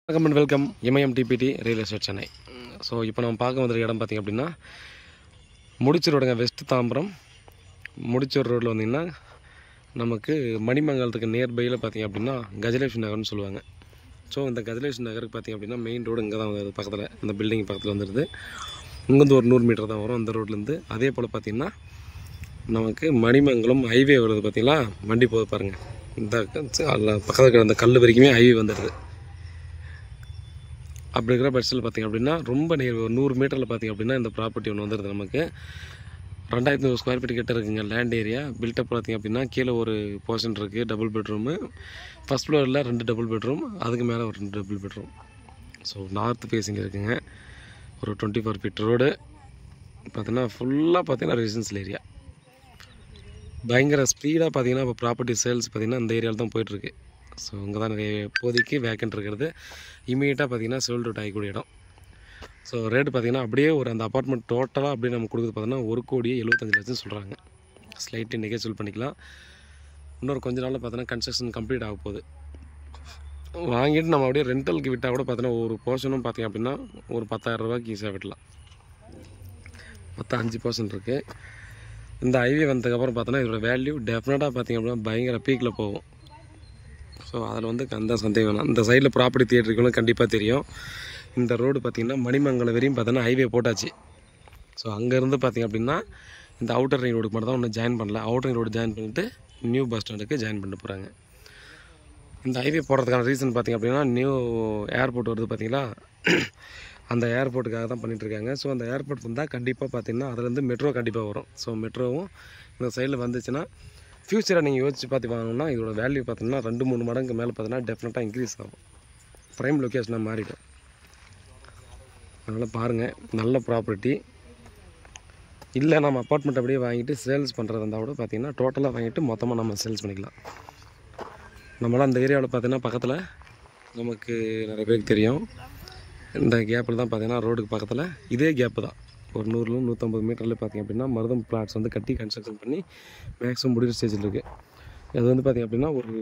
வணக்கம் and welcome Imayam DPD real estate Chennai so இப்போ நம்ம பார்க்க வந்திருக்க இடம் பார்த்திங்க அப்படின்னா முடிச்சூர் ரோடுங்க வெஸ்ட் தாம்பரம் முடிச்சூர் ரோட்டில் வந்தீங்கன்னா நமக்கு மணிமங்கலத்துக்கு நியர்பையில் பார்த்திங்க அப்படின்னா கஜலட்சுமி நகர்னு சொல்லுவாங்க ஸோ இந்த கஜலட்சுமி நகருக்கு பார்த்திங்க அப்படின்னா மெயின் ரோடு இங்கே தான் வருது பக்கத்தில் இந்த பில்டிங் பக்கத்தில் வந்துடுது இங்கேருந்து ஒரு நூறு மீட்டர் தான் வரும் அந்த ரோட்லேருந்து அதே போல் பார்த்திங்கன்னா நமக்கு மணிமங்கலம் ஹைவே வருது பார்த்தீங்களா வண்டி போகுது பாருங்கள் இந்த அதில் பக்கத்தில் இருக்கிற அந்த கல் வரைக்குமே ஹைவே வந்துடுது அப்படி இருக்கிற பட்சத்தில் பார்த்திங்க அப்படின்னா ரொம்ப நேர் ஒரு நூறு மீட்டரில் பார்த்திங்க அப்படின்னா இந்த ப்ராப்பர்ட்டி ஒன்று வந்துடுது நமக்கு ரெண்டாயிரத்தி நூறு ஸ்கொயர் ஃபீட் கிட்ட இருக்குங்க லேண்ட் ஏரியா பில்டப் பார்த்திங்க அப்படின்னா கீழே ஒரு போர்ஷன் இருக்குது டபுள் பெட்ரூமு ஃபஸ்ட் ஃப்ளோரில் ரெண்டு டபுள் பெட்ரூம் அதுக்கு மேலே ஒரு ரெண்டு double bedroom so north facing இருக்குங்க ஒரு டுவெண்ட்டி ஃபோர் ஃபீட் ரோடு பார்த்தீங்கன்னா ஃபுல்லாக பார்த்தீங்கன்னா ரெசிடென்சியல் ஏரியா பயங்கர ஸ்பீடாக பார்த்தீங்கன்னா இப்போ ப்ராப்பர்ட்டி சேல்ஸ் பார்த்தீங்கன்னா இந்த ஏரியாவில் தான் போயிட்டுருக்கு ஸோ இங்கே தான் நிறைய இப்போதைக்கு வேக்கண்ட் இருக்கிறது இமீடியட்டாக பார்த்தீங்கன்னா சோல்ட் அவுட் ஆகக்கூடிய இடம் ஸோ ரேட்டு பார்த்தீங்கன்னா அப்படியே ஒரு அந்த அப்பார்ட்மெண்ட் டோட்டலாக அப்படியே நம்ம கொடுக்குறது பார்த்தீங்கன்னா ஒரு கோடியே எழுபத்தஞ்சு லட்சம் சொல்கிறாங்க ஸ்லைட்டு நெகேச்சுவல் பண்ணிக்கலாம் இன்னொரு கொஞ்ச நாளில் பார்த்தீங்கன்னா கன்ஸ்ட்ரக்ஷன் கம்ப்ளீட் ஆக போகுது வாங்கிட்டு நம்ம அப்படியே ரெண்டலுக்கு விட்டால் கூட பார்த்தீங்கன்னா ஒரு போர்ஷனும் பார்த்தீங்க அப்படின்னா ஒரு பத்தாயிரம் ரூபாய்க்கு ஈஸியாக விடலாம் மொத்தம் அஞ்சு பர்சன்ட் இருக்குது இந்த ஹைவே வந்ததுக்கப்புறம் பார்த்தோன்னா இதோட வேல்யூ டெஃபினட்டாக பார்த்தீங்க அப்படின்னா பயங்கர பீக்கில் போகும் ஸோ அதில் வந்து அந்த சந்தேகம் வேணாம் இந்த சைடில் ப்ராப்பர்ட்டி தியேட்டருக்குன்னு கண்டிப்பாக தெரியும் இந்த ரோடு பார்த்திங்கன்னா மணிமங்கலம் வரையும் பார்த்தோன்னா ஹைவே போட்டாச்சு ஸோ அங்கேருந்து பார்த்திங்க அப்படின்னா இந்த அவுட்டர் ரிங் ரோடுக்கு மட்டும் தான் ஒன்றும் ஜாயின் பண்ணல அவுட்டர் ரிங் ரோடு ஜாயின் பண்ணிட்டு நியூ பஸ் ஸ்டாண்டுக்கு ஜாயின் பண்ண போகிறாங்க இந்த ஹைவே போடுறதுக்கான ரீசன் பார்த்திங்க அப்படின்னா நியூ ஏர்போர்ட் வருது பார்த்தீங்களா அந்த ஏர்போர்ட்டுக்காக தான் பண்ணிட்டு இருக்காங்க ஸோ அந்த ஏர்போர்ட் வந்தால் கண்டிப்பாக பார்த்தீங்கன்னா அதுலேருந்து மெட்ரோ கண்டிப்பாக வரும் ஸோ மெட்ரோவும் இந்த சைடில் வந்துச்சுன்னா ஃப்யூச்சரை நீங்கள் யோசிச்சு பார்த்து வாங்கணும்னா இதோட வேல்யூ பார்த்தீங்கன்னா ரெண்டு மூணு மடங்கு மேலே பார்த்தீங்கன்னா டெஃபினட்டாக இன்க்ரீஸ் ஆகும் ப்ரைம் லொக்கேஷனாக மாறிடும் அதனால் பாருங்கள் நல்ல ப்ராப்பர்ட்டி இல்லை நம்ம அப்பார்ட்மெண்ட் அப்படியே வாங்கிட்டு சேல்ஸ் பண்ணுறதா இருந்தால் கூட பார்த்தீங்கன்னா டோட்டலாக வாங்கிட்டு மொத்தமாக நம்ம சேல்ஸ் பண்ணிக்கலாம் நம்மளாம் அந்த ஏரியாவில் பார்த்தீங்கன்னா பக்கத்தில் நமக்கு நிறைய பேருக்கு தெரியும் இந்த கேப்பில் தான் பார்த்தீங்கன்னா ரோடுக்கு பக்கத்தில் இதே கேப்பு தான் ஒரு நூறுல நூற்றம்பது மீட்டரில் பார்த்திங்க அப்படின்னா மருதம் பிளாட்ஸ் வந்து கட்டி கன்ஸ்ட்ரக்ஷன் பண்ணி மேக்ஸிமம் முடிகிற ஸ்டேஜில் இருக்குது அது வந்து பார்த்திங்க அப்படின்னா ஒரு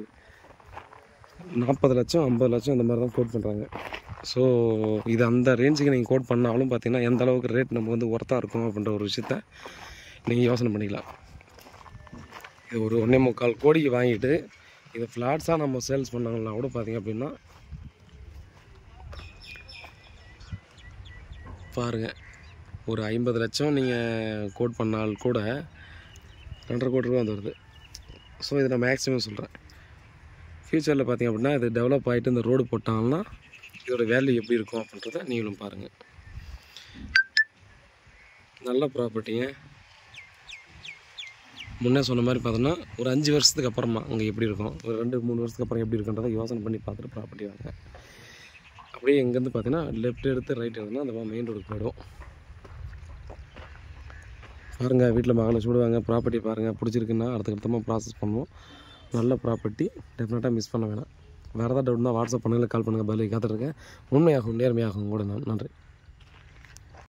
நாற்பது லட்சம் ஐம்பது லட்சம் இந்த மாதிரி தான் கோட் பண்ணுறாங்க ஸோ இது அந்த ரேஞ்சுக்கு நீங்கள் கோட் பண்ணாலும் பார்த்தீங்கன்னா எந்த அளவுக்கு ரேட் நமக்கு வந்து ஒர்த்தாக இருக்கும் அப்படின்ற ஒரு விஷயத்த நீங்கள் யோசனை பண்ணிக்கலாம் இது ஒரு ஒன்றே முக்கால் கோடிக்கு வாங்கிட்டு இதை ஃப்ளாட்ஸாக நம்ம சேல்ஸ் பண்ணாங்கன்னா கூட பார்த்தீங்க அப்படின்னா பாருங்கள் ஒரு ஐம்பது லட்சம் நீங்கள் கோட் பண்ணால் கூட ரெண்டரை கோடி ரூபா வந்து வருது ஸோ இதை நான் மேக்ஸிமம் சொல்கிறேன் ஃப்யூச்சரில் பார்த்தீங்க அப்படின்னா இது டெவலப் ஆகிட்டு இந்த ரோடு போட்டாங்கன்னா இதோட வேல்யூ எப்படி இருக்கும் அப்படின்றத நீங்களும் பாருங்கள் நல்ல ப்ராப்பர்ட்டிங்க முன்னே சொன்ன மாதிரி பார்த்தோன்னா ஒரு அஞ்சு வருஷத்துக்கு அப்புறமா அங்கே எப்படி இருக்கும் ஒரு ரெண்டு மூணு வருஷத்துக்கு அப்புறம் எப்படி இருக்குன்றதை யோசனை பண்ணி பார்த்துட்டு ப்ராப்பர்ட்டி வாங்க அப்படியே இங்கேருந்து பார்த்தீங்கன்னா லெஃப்ட் எடுத்து ரைட் எடுத்துனா அந்த மெயின் ரோடுக்கு போயிடும் பாருங்கள் வீட்டில் மகளை சுடுவாங்க ப்ராப்பர்ட்டி பாருங்கள் பிடிச்சிருக்குன்னா அடுத்தடுத்தமாக ப்ராசஸ் பண்ணுவோம் நல்ல ப்ராப்பர்ட்டி டெஃபினட்டாக மிஸ் பண்ண வேணாம் வேறு ஏதாவது டவுட்னா வாட்ஸ்அப் பண்ணுங்கள் கால் பண்ணுங்கள் பதிலுக்கு காத்துட்ருக்கேன் உண்மையாகும் நேர்மையாகும் கூட நான் நன்றி